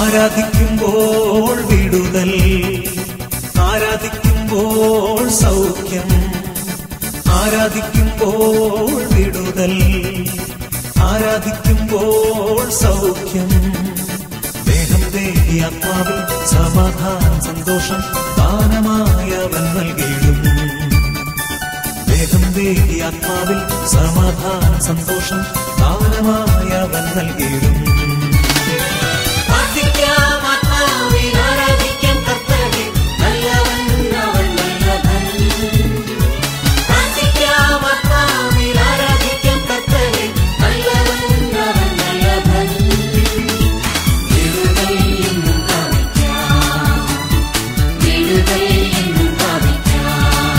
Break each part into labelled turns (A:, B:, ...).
A: ആരാധിക്കുമ്പോൾ വിടുതൽ ആരാധിക്കുമ്പോൾ സൗഖ്യം ആരാധിക്കുമ്പോൾ വിടുതൽ ആരാധിക്കുമ്പോൾ സൗഖ്യം ദേഹം ദേഹി ആത്മാവിൽ സമാധാനം സന്തോഷം ദാനമായവൻ നൽകിയിടും ദേഹം ദേഹി ആത്മാവിൽ സമാധാനം സന്തോഷം ദാനമായവൻ നൽകിയിടും
B: പ്രാർത്ഥിക്കാം ആത്മാവിൽ ആരാധിക്കാം കർത്താവേ നല്ലവൻ അവൻ നല്ലവൻ പ്രാർത്ഥിക്കാം ആത്മാവിൽ ആരാധിക്കാം കർത്താവേ നല്ലവൻ അവൻ നല്ലവൻ വിടുതൽ എന്നും പ്രാപിക്കാം വിടുതൽ എന്നും പ്രാപിക്കാം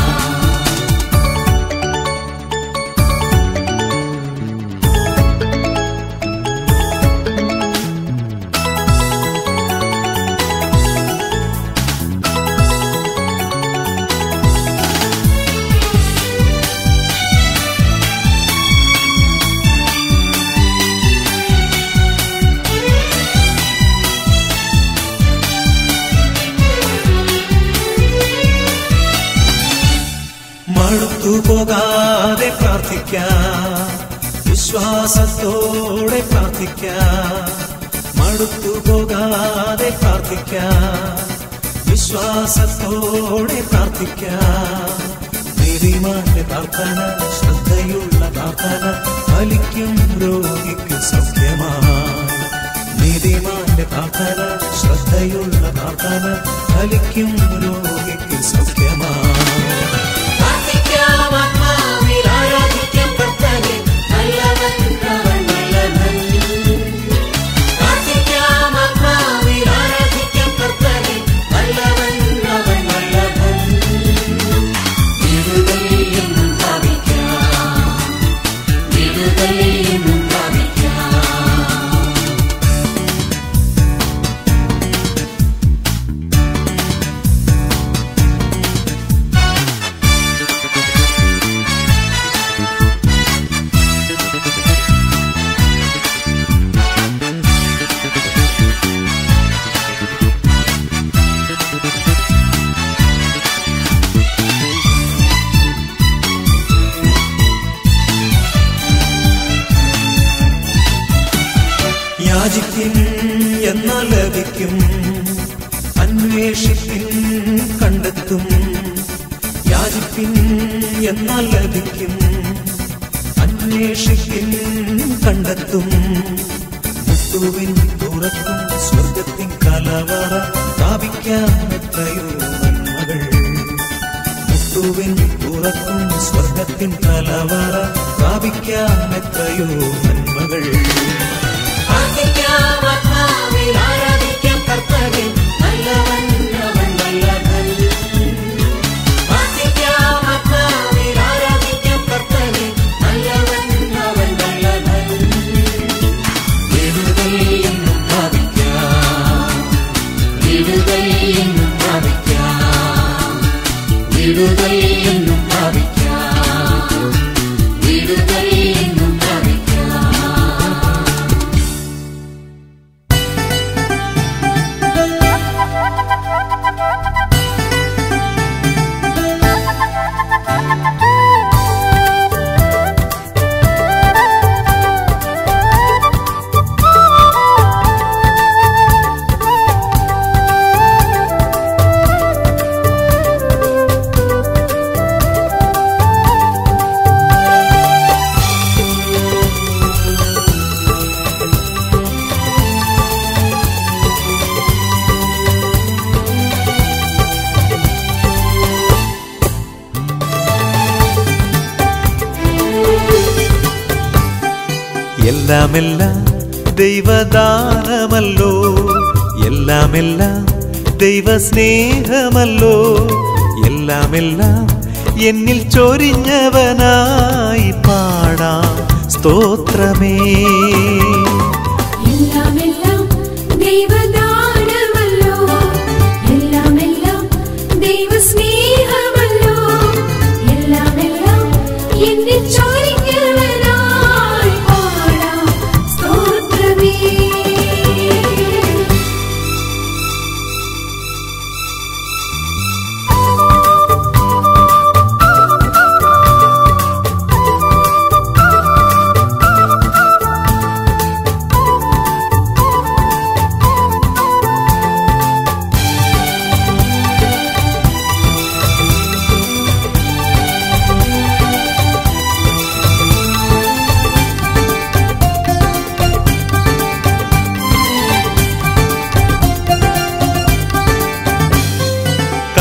A: മടുത്തു പോകാതെ പ്രാർത്ഥിക്കാം വിശ്വാസത്തോടെ പ്രാർത്ഥിക്കാം മടുത്തു പോകാതെ പ്രാർത്ഥിക്കാം വിശ്വാസത്തോടെ പ്രാർത്ഥിക്കാം നീതിമാന്റെ പ്രാർത്ഥന ശ്രദ്ധയുള്ള പ്രാർത്ഥന ഫലിക്കും രോഗിക്ക് സൗഖ്യമായി നീതിമാന്റെ പ്രാർത്ഥന ശ്രദ്ധയുള്ള പ്രാർത്ഥന ഫലിക്കും രോഗിക്ക് സൗഖ്യമായി
B: പ്രാർത്ഥിക്കാം ആത്മാവിൽ ആരാധിക്കാം കർത്താവേ നല്ലവൻ അവൻ നല്ലവൻ പ്രാർത്ഥിക്കാം ആത്മാവിൽ ആരാധിക്കാം കർത്താവേ നല്ലവൻ അവൻ നല്ലവൻ വിടുതൽ എന്നും പ്രാപിക്കാം വിടുതൽ എന്നും പ്രാപിക്കാം
A: യാചിക്കും എന്നാൽ ലഭിക്കും അന്വേഷിപ്പിൻ കണ്ടെത്തും യാചിപ്പിൻ എന്നാൽ ലഭിക്കും അന്വേഷിപ്പിൻ കണ്ടെത്തും മുത്തുവിൻ തുറക്കും സ്വർഗത്തിൻ കലവറ പ്രാപിക്കാൻ എത്രയോ നന്മകൾ മുത്തുവിൻ തുറക്കും സ്വർഗത്തിൻ കലവറ പ്രാപിക്കാൻ എത്രയോ നന്മകൾ
B: പ്രാർത്ഥിക്കാം ആത്മാവിൽ ആരാധിക്കാം കർത്താവേ നല്ലവൻ അവൻ നല്ലവൻ പ്രാർത്ഥിക്കാം ആത്മാവിൽ ആരാധിക്കാം കർത്താവേ നല്ലവൻ അവൻ നല്ലവൻ വിടുതൽ എന്നും പ്രാപിക്കാം വിടുതൽ എന്നും പ്രാപിക്കാം വിടുതൽ എന്നും പ്രാപിക്കാം വിടുതൽ എന്നും പ്രാപിക്കാം
A: എല്ലാമെല്ലാം ദൈവദാനമല്ലോ എല്ലാമെല്ലാം ദൈവസ്നേഹമല്ലോ എല്ലാമെല്ലാം എന്നിൽ ചൊരിഞ്ഞവനായി പാടാം സ്തോത്രമേ
C: എല്ലാമെല്ലാം ദൈവദാനമല്ലോ എല്ലാമെല്ലാം ദൈവസ്നേഹമല്ലോ എല്ലാമെല്ലാം എന്നിൽ ചൊരിഞ്ഞവനായി പാടാം സ്തോത്രമേ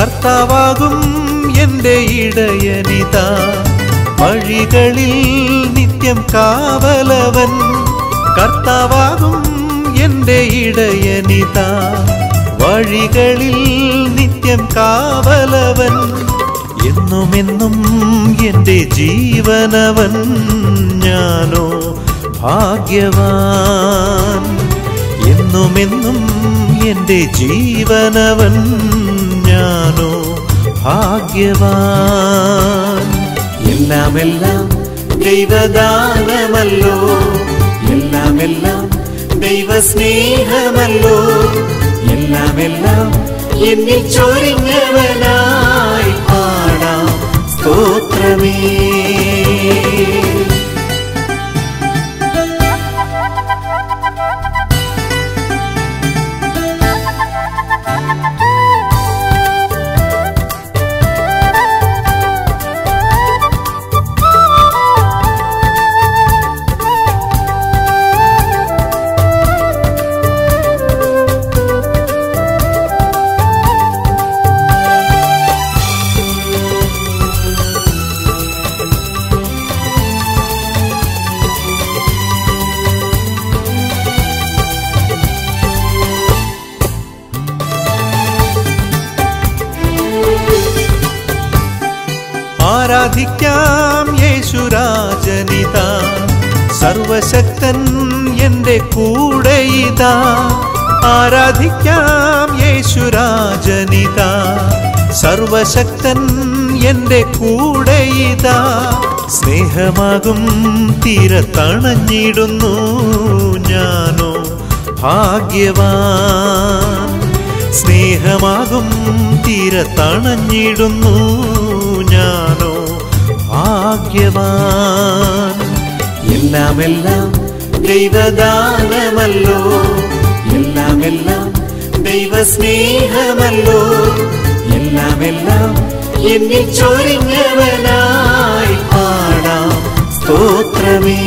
A: കർത്താവാകും എന്റെ ഇടയനിതാ വഴികളിൽ നിത്യം കാവലവൻ കർത്താവാകും എന്റെ ഇടയനിതാ വഴികളിൽ നിത്യം കാവലവൻ എന്നുമെന്നും എന്റെ ജീവനവൻ ഞാനോ ഭാഗ്യവാൻ എന്നുമെന്നും എന്റെ ജീവനവൻ ഞാനോ ഭാഗ്യവാൻ എല്ലാമെല്ലാം ദൈവദാനമല്ലോ എല്ലാമെല്ലാം ദൈവസ്നേഹമല്ലോ എല്ലാമെല്ലാം എന്നിൽ ചൊരിഞ്ഞവനായി പാടാം സ്തോത്രമേ ആരാധിക്കാം യേശുരാജനിത സർവശക്തൻ എന്റെ കൂടെ ഇതാ ആരാധിക്കാം യേശുരാജനിത സർവശക്തൻ എന്റെ കൂടെ ഇതാ സ്നേഹമാകും തീരത്തണഞ്ഞിടുന്നു ഞാനോ ഭാഗ്യവാൻ സ്നേഹമാകും തീരത്തണഞ്ഞിടുന്നു ഞാനോ ഭാഗ്യവാൻ എല്ലാമെല്ലാം ദൈവദാനമല്ലോ എല്ലാമെല്ലാം ദൈവസ്നേഹമല്ലോ എല്ലാമെല്ലാം എന്നിൽ ചൊരിഞ്ഞവനായി പാടാം സ്തോത്രമേ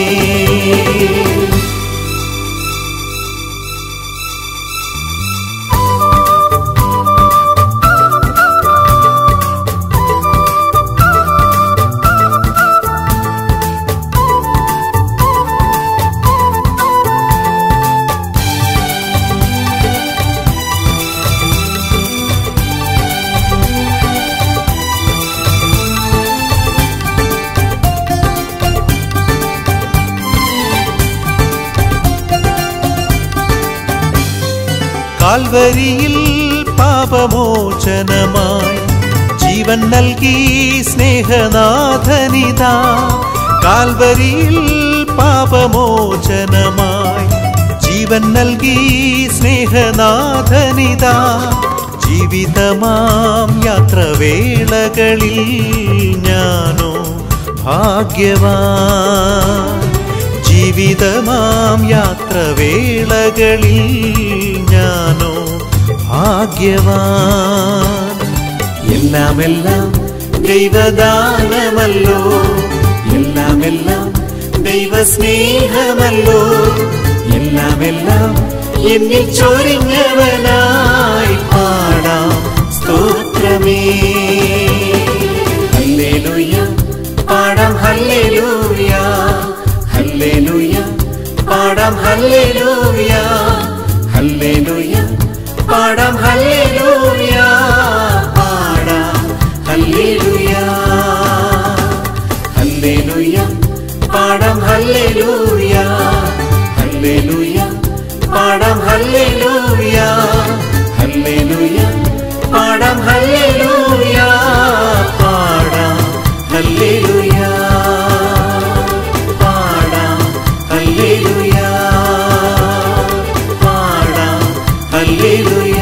A: കാൽവരിയിൽ പാപമോചനമായി ജീവൻ നൽകി സ്നേഹനാഥനിതാ കാൽവരിയിൽ പാപമോചനമായി ജീവൻ നൽകി സ്നേഹനാഥനിതാ ജീവിതമാം യാത്രവേളകളിൽ ഞാനോ ഭാഗ്യവാൻ ജീവിതമാം യാത്രവേളകളിൽ ഞാനോ ഭാഗ്യവാൻ എല്ലാമെല്ലാം ദൈവദാനമല്ലോ എല്ലാമെല്ലാം ദൈവസ്നേഹമല്ലോ എല്ലാമെല്ലാം എന്നിൽ ചൊരിഞ്ഞവനായി പാടാം സ്തോത്രമേ ഹല്ലേലൂയ പാടാം ഹല്ലേലൂയ ഹല്ലേലൂയ പാടാം ഹല്ലേലൂയ ഹല്ലേലൂയ പാടാം ഹല്ലേലൂയ പാടാം ഹല്ലേലൂയ ഹല്ലേലൂയ പാടാം ഹല്ലേലൂയ ഹല്ലേലൂയ പാടാം ഹല്ലേലൂയ ഹല്ലേലൂയ പാടാം ഹല്ലേലൂയ പാടാം ഹല്ലേലൂയ പാടാം ഹല്ലേലൂയ പാടാം ഹല്ലേലൂയ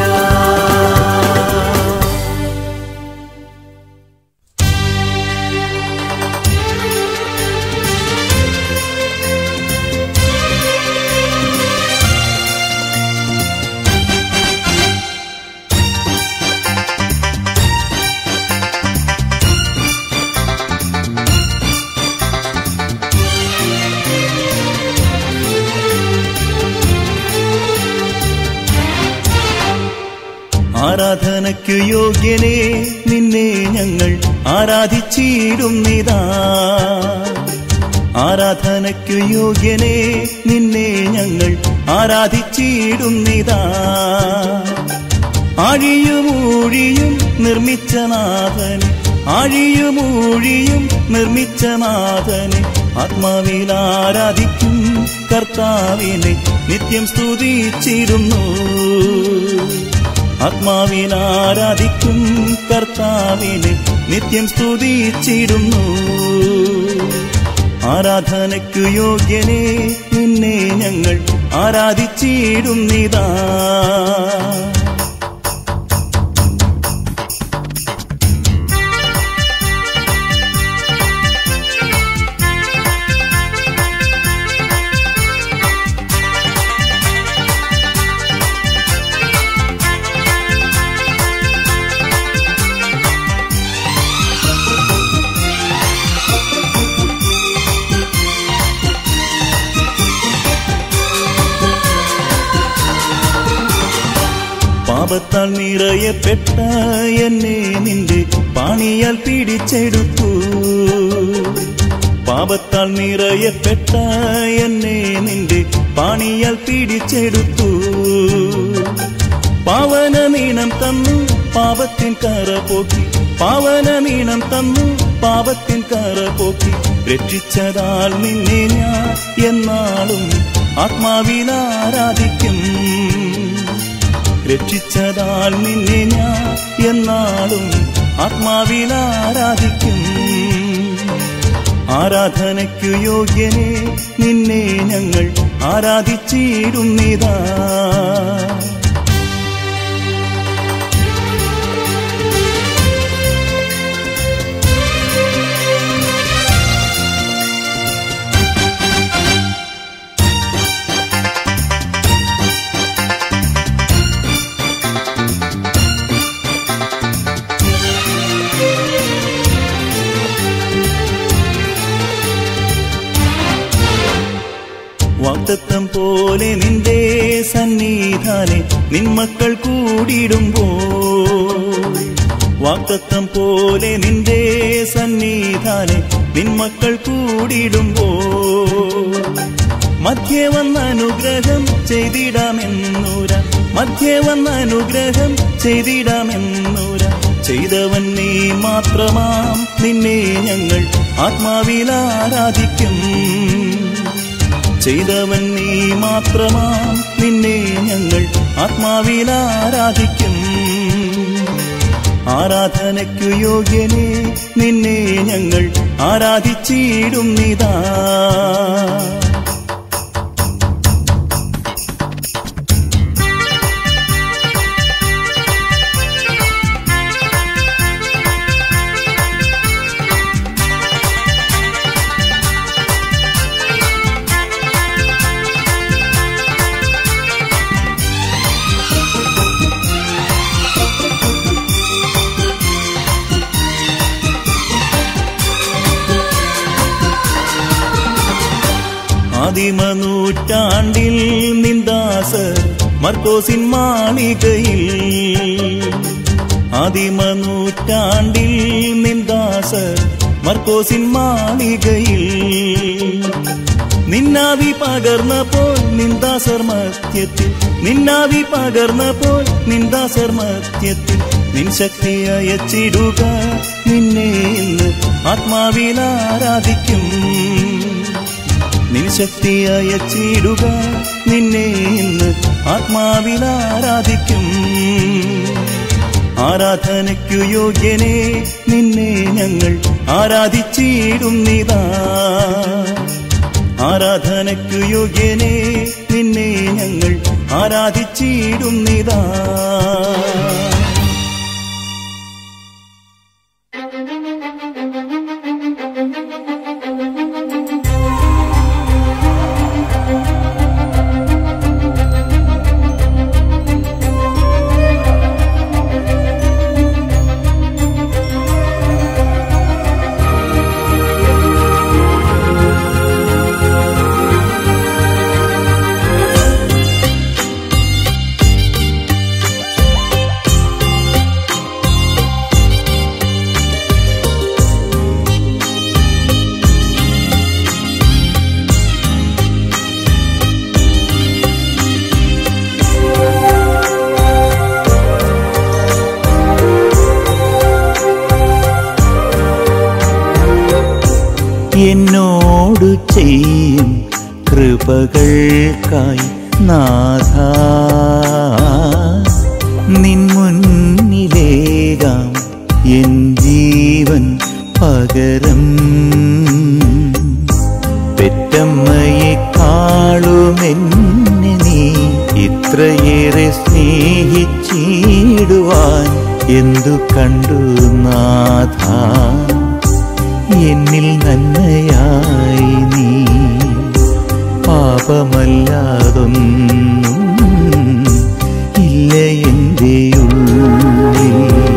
D: ആരാധനയ്ക്കു യോഗ്യനെ നിന്നെ ഞങ്ങൾ ആരാധിച്ചിടുന്നിതാ ആരാധനയ്ക്കു യോഗ്യനെ നിന്നെ ഞങ്ങൾ ആരാധിച്ചിടുന്നിതാ ആഴിയുമൂഴിയും നിർമ്മിച്ച നാഥനെ ആഴിയുമൂഴിയും നിർമ്മിച്ച നാഥനെ ആത്മാവിൽ ആരാധിക്കും കർത്താവിനെ നിത്യം സ്തുതിച്ചിരുന്നു ആത്മാവിൽ ആരാധിക്കും കർത്താവിനെ നിത്യം സ്തുതിച്ചിടുന്നു ആരാധനയ്ക്കു യോഗ്യനെ നിന്നെ ഞങ്ങൾ ആരാധിച്ചിടുന്നിതാ പാപത്താൽ നിറയപ്പെട്ട എന്നെ നിന്റെ പാണിയാൽ പിടിച്ചെടുത്തു പാപത്താൽ നിറയപ്പെട്ട എന്നെ നിന്റെ പാണിയാൽ പിടിച്ചെടുത്തു പാവന നീണം തന്നു പാപത്തിൻ കറ പോക്കി പാവന നീണം തന്നു പാപത്തിൻ കറ പോക്കി രക്ഷിച്ചതാൽ നിന്നെ ഞാൻ എന്നാളും ആത്മാവിൽ ആരാധിക്കും രക്ഷിച്ചതാൽ നിന്നെ ഞാൻ എന്നാളും ആത്മാവിൽ ആരാധിക്കും ആരാധനയ്ക്കു യോഗ്യനെ നിന്നെ ഞങ്ങൾ ആരാധിച്ചിടുന്നിതാ വാക്തത്വം പോലെ നിന്റെ സന്നിധാനെ നിന്മക്കൾ കൂടിയിടുമ്പോ വാക്തത്വം പോലെ നിന്റെ സന്നിധാനെ നിന്മക്കൾ കൂടിയിടുമ്പോ മധ്യേ വന്ന അനുഗ്രഹം ചെയ്തിടാമെന്നൂര മധ്യേ വന്ന അനുഗ്രഹം ചെയ്തിടാമെന്നൂര ചെയ്തവൻ നീ മാത്രമാം നിന്നെ ഞങ്ങൾ ആത്മാവിൽ ആരാധിക്കും ചെയ്തവൻ നീ മാത്രമാം നിന്നെ ഞങ്ങൾ ആത്മാവിൽ ആരാധിക്കും ആരാധനയ്ക്കു യോഗ്യനെ നിന്നെ ഞങ്ങൾ ആരാധിച്ചിടുന്നിതാ ആദിമനൂറ്റാണ്ടിൽ നിന്ദാസർ മർക്കോസിൻ മാളികയിൽ ആദിമനൂറ്റാണ്ടിൽ നിന്ദാസർ മർക്കോസിൻ മാളികയിൽ നിന്നാവി പകർന്നപ്പോൾ നിന്ദാസർ മധ്യത്തിൽ നിന്നാവി പകർന്നപ്പോൾ നിന്ദാസർ മധ്യത്തിൽ നിൻ ശക്തി അയച്ചിടുക നിന്നെ ഇന്ന് ആത്മാവിൽ ആരാധിക്കും നിൻ ശക്തി അയച്ചിടുക നിന്നെ ഇന്ന് ആത്മാവിൽ ആരാധിക്കും ആരാധനയ്ക്കു യോഗ്യനെ നിന്നെ ഞങ്ങൾ ആരാധിച്ചിടുന്നിതാ ആരാധനയ്ക്കു യോഗ്യനെ നിന്നെ ഞങ്ങൾ ആരാധിച്ചിടുന്നിതാ കൃപകൾക്കായി നാഥ നിൻ മുന്നിലേകാം എൻ ജീവൻ പകരം പെറ്റമ്മയെക്കാളുമെന്നെ നീ ഇത്രയേറെ സ്നേഹിച്ചിടുവാൻ എന്തു കണ്ടു നാഥ എന്നിൽ നന്മയായി നീ പാപമല്ലാതൊന്നും ഇല്ല എൻ്റെ ഉള്ളിൽ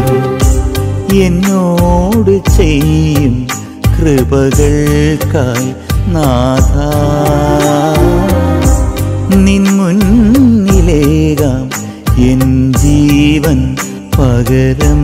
D: എന്നോട് ചെയ്യും കൃപകൾക്കായി നാഥ നിൻ മുന്നിലേകാം എൻ ജീവൻ പകരം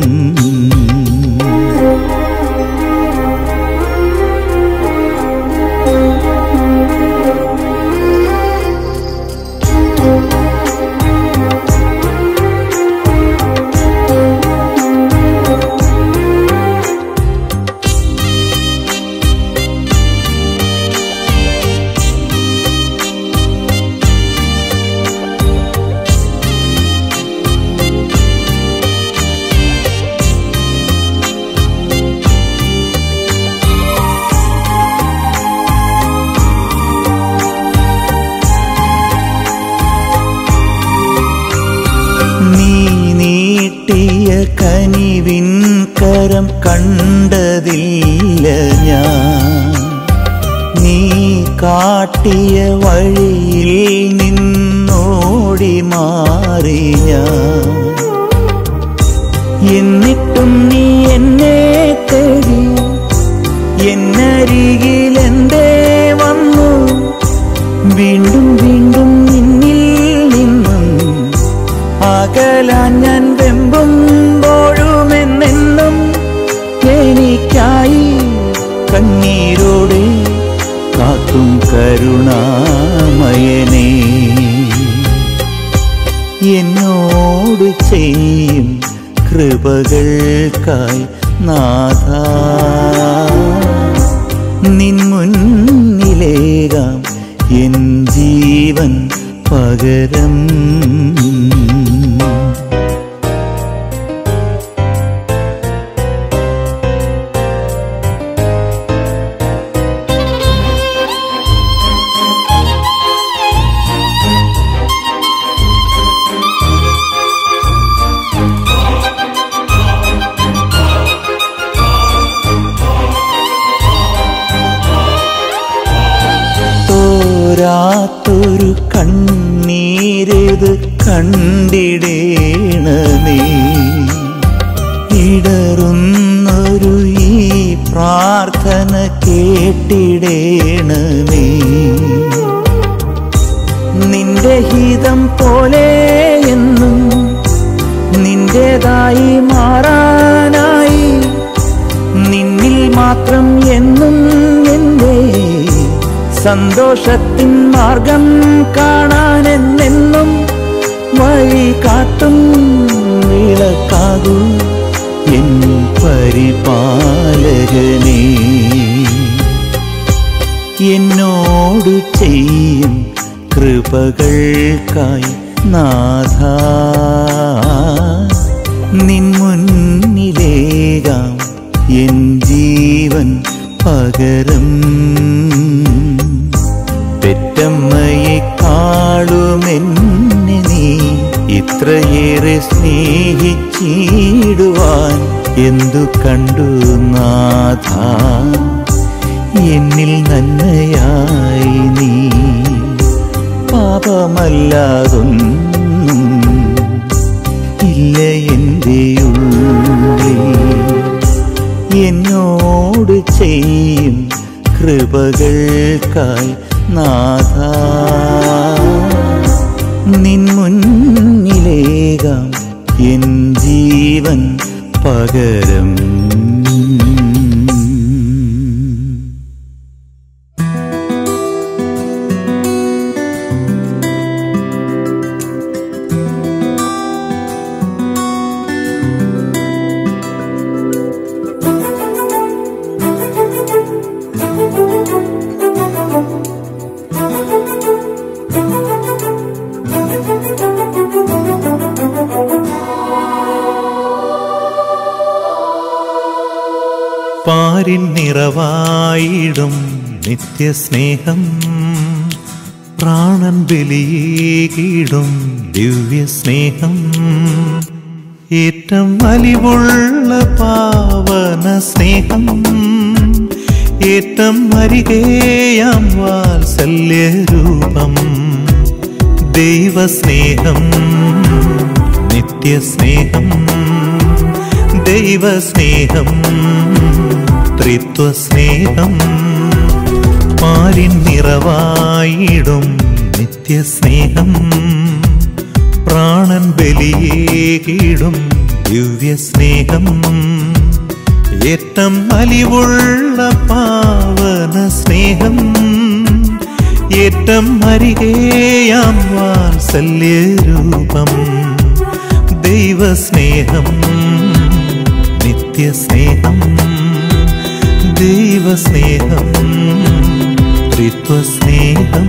D: നീ നീട്ടിയ കനിവിൻ കരം കണ്ടതില്ല ഞാൻ നീ കാട്ടിയ വഴിയിൽ നിന്നോടി മാറി ഞാൻ എന്നിട്ടും നീ എന്നെ തേടി എന്നരികിൽ എന്തേ വന്നു വീണ്ടും വീണ്ടും നിന്നിൽ നിന്നും അകലാൻ ഞാൻ വെമ്പുമ്പോഴുമെന്നെന്നും എനിക്കായി കണ്ണീരോടെ കാത്തും കരുണാമയനേ എന്നോട് ചെയ്യും കൃപകൾക്കായി നാഥ നിൻ മുന്നിലേകാം എൻ ജീവൻ പകരം തോരാത്തൊരു കണ്ണീരത് കണ്ടിടേണമേ ഇടറുന്നൊരു ഈ പ്രാർത്ഥന കേട്ടിടേണമേ നിന്റെ ഹിതം പോലെ എന്നും നിന്റേതായി മാറാനായി നിന്നിൽ മാത്രം എന്നും എന്റെ സന്തോഷത്തിൻ മാർഗം കാണാനെന്നെന്നും വഴി കാട്ടും വിളക്കാകൂ എൻ പരിപാലകനേ എന്നോട് ചെയ്യും കൃപകൾക്കായി നാഥ നിൻ മുന്നിലേകാം എൻ ജീവൻ പകരം പെറ്റമ്മയെക്കാളുമെന്നെ നീ ഇത്രയേറെ സ്നേഹിച്ചിടുവാൻ എന്തു കണ്ടു നാഥ എന്നിൽ നന്മയായി നീ പാപമല്ലാതൊന്നും ഇല്ല എൻ്റെ ഉള്ളിൽ എന്നോട് ചെയ്യും കൃപകൾക്കായി നാഥ നിൻ മുന്നിലേകാം എൻ ജീവൻ പകരം
C: Thank you.
D: പാരിൻ നിറവായിടും നിത്യസ്നേഹം പ്രാണൻ ബലിയേകിടും ദിവ്യസ്നേഹം ഏറ്റം അലിവുള്ള പാവന സ്നേഹം ഏറ്റം അരികേയാം വാത്സല്യരൂപം ദൈവസ്നേഹം നിത്യസ്നേഹം ദൈവസ്നേഹം ത്രിത്വസ്നേഹം പാരിൻ നിറവായിടും നിത്യസ്നേഹം പ്രാണൻ ബലിയേകിടും ദിവ്യസ്നേഹം ഏറ്റം അലിവുള്ള പാവന സ്നേഹം ഏറ്റം അരികേയാം വാത്സല്യരൂപം ദൈവസ്നേഹം നിത്യസ്നേഹം ദൈവസ്നേഹം ത്രിത്വസ്നേഹം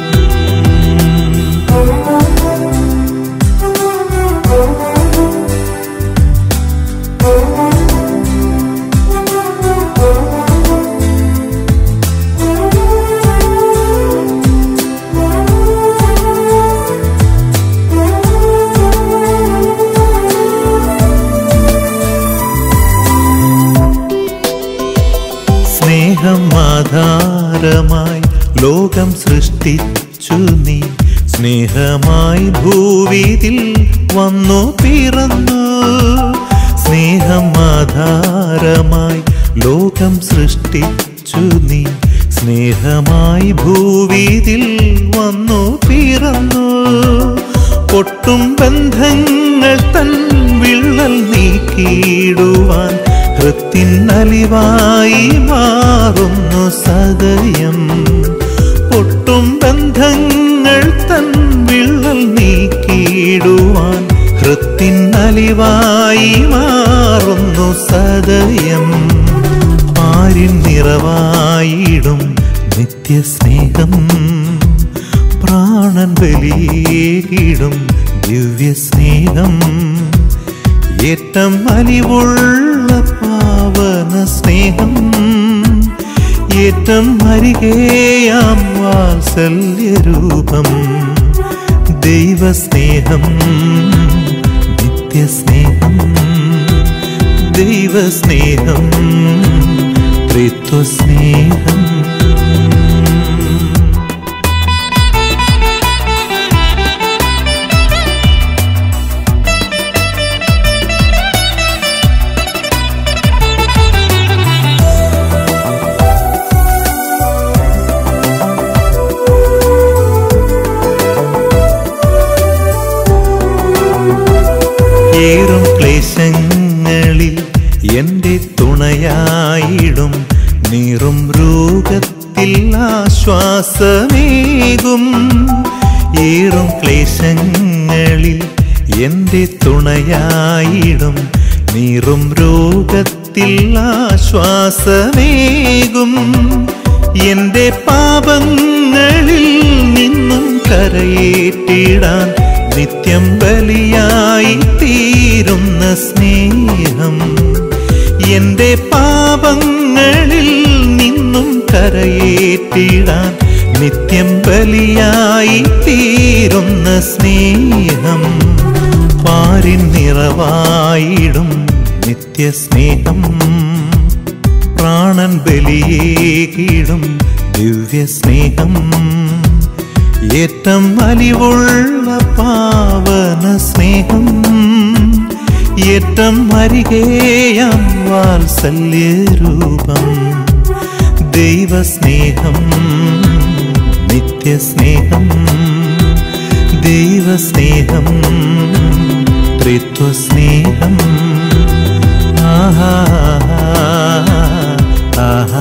D: സ്നേഹം ആധാരമായി ലോകം സൃഷ്ടിച്ചു നീ സ്നേഹമായി ഭൂവിതിൽ വന്നു പിറന്നു സ്നേഹം ആധാരമായി ലോകം സൃഷ്ടിച്ചു നീ സ്നേഹമായി ഭൂവിതിൽ വന്നു പിറന്നു പൊട്ടും ബന്ധങ്ങൾ തൻ വിള്ളൽ നീക്കിയിടുവാൻ ഹൃത്തിൻ അലിവായി മാറുന്നു സദയം പൊട്ടും ബന്ധങ്ങൾ തൻ വിള്ളൽ നീക്കിയിടുവാൻ ഹൃത്തിൻ അലിവായി മാറുന്നു സദയം ആരിൻ നിറവായിടും നിത്യസ്നേഹം പ്രാണൻ ബലിയേകിടും ദിവ്യസ്നേഹം ഏറ്റം അലിവുള്ള പാവന സ്നേഹം ഏറ്റം അരികേയാം വാത്സല്യരൂപം ദൈവസ്നേഹം നിത്യസ്നേഹം ദൈവസ്നേഹം ത്രിത്വസ്നേഹം ഏറും ക്ലേശങ്ങളിൽ എൻ്റെ തുണയായിടും നീറും രോഗത്തിൽ ആശ്വാസമേകും ഏറും ക്ലേശങ്ങളിൽ എൻ്റെ തുണയായിടും നീറും രോഗത്തിൽ ആശ്വാസമേകും എൻ്റെ പാപങ്ങളിൽ നിന്നും കരയേറ്റിടാൻ നിത്യം ബലിയായി തീരുന്ന സ്നേഹം എൻ്റെ പാപങ്ങളിൽ നിന്നും കരയേറ്റിടാൻ നിത്യം ബലിയായി തീരുന്ന സ്നേഹം പാരിൻ നിറവായിടും നിത്യസ്നേഹം പ്രാണൻ ബലിയേകിടും ദിവ്യസ്നേഹം ഏറ്റം അലിവുള്ള പാവന സ്നേഹം ഏറ്റം അരികേയാം വാത്സല്യരൂപം ദൈവസ്നേഹം നിത്യസ്നേഹം ദൈവസ്നേഹം ത്രിത്വസ്നേഹം ആഹാ ആഹാ